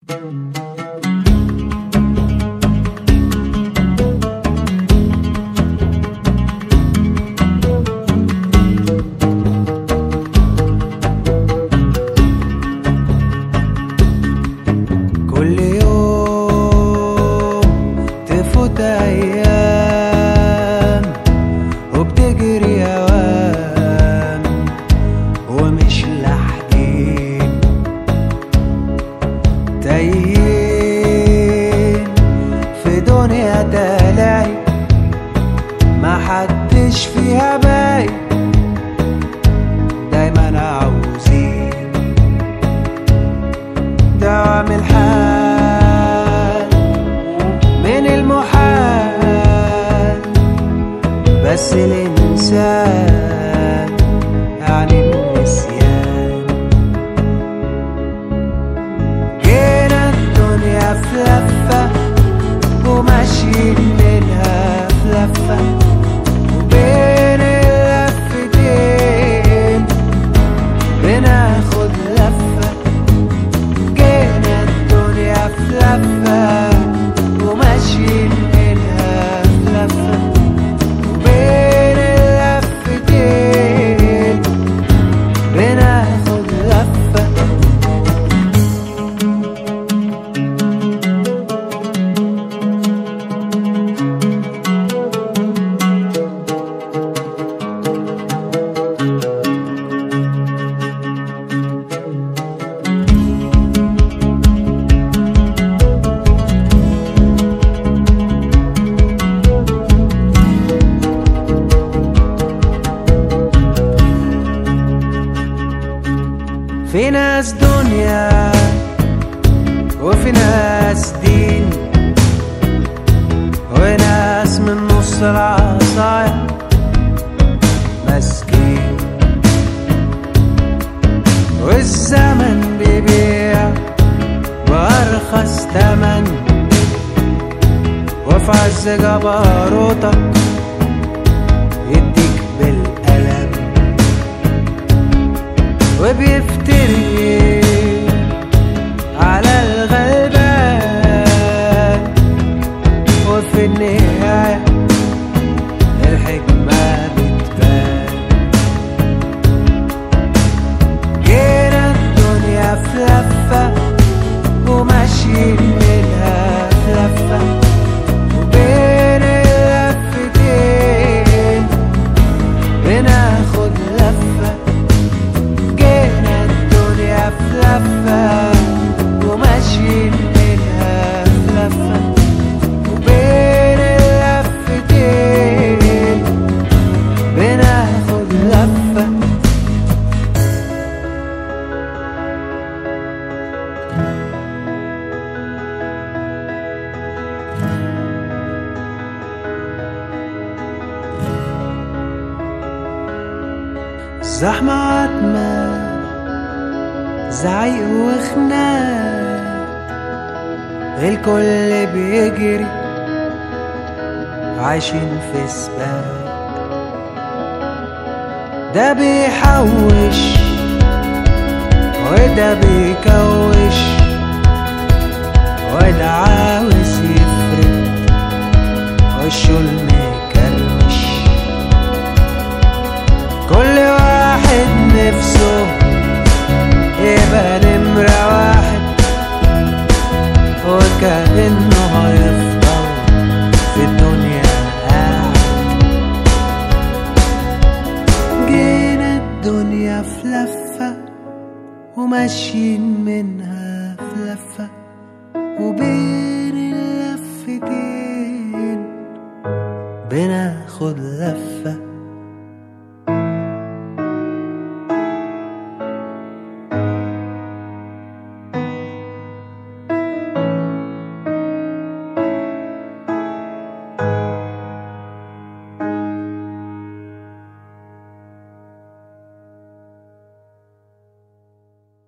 كل يوم تفوت ايام وبتجري اوام ومش لاحقين تايهين في دنيا تلاقي ما حدش فيها باين دايما عاوزين دوام الحال من المحال بس الإنسان يعني النسيان جينا الدنيا في لفة وماشيين منها في لفة وبين اللفتين بناخد لفة جينا الدنيا في لفة وماشيين منها في لفة وبين اللفتين بناخد لفة في ناس دنيا وفي ناس دين وناس من نص العصاية مسكين والزمن بيبيع بأرخص تمن وفي عز جبروتك يديك بالقلم وبيفتري على الغلبان وفي النهاية الحكمة بتبان جينا الدنيا في لفة وماشيين منها في لفة وبين اللفتين بناخد لفة جينا الدنيا في لفة وماشيين منها في لفة وبين اللفتين بناخد لفة زحمة عتمة زعيق وخناق الكل بيجري عايشين في سباق ده بيحوش وده بيكوش وده عاوز يفرد وشه المكرمش كل واحد نفسه يبقى نمرة واحد وكأنه هيفضل في الدنيا قاعد جينا الدنيا في لفة وماشيين منها في لفة وبين اللفتين بناخد لفه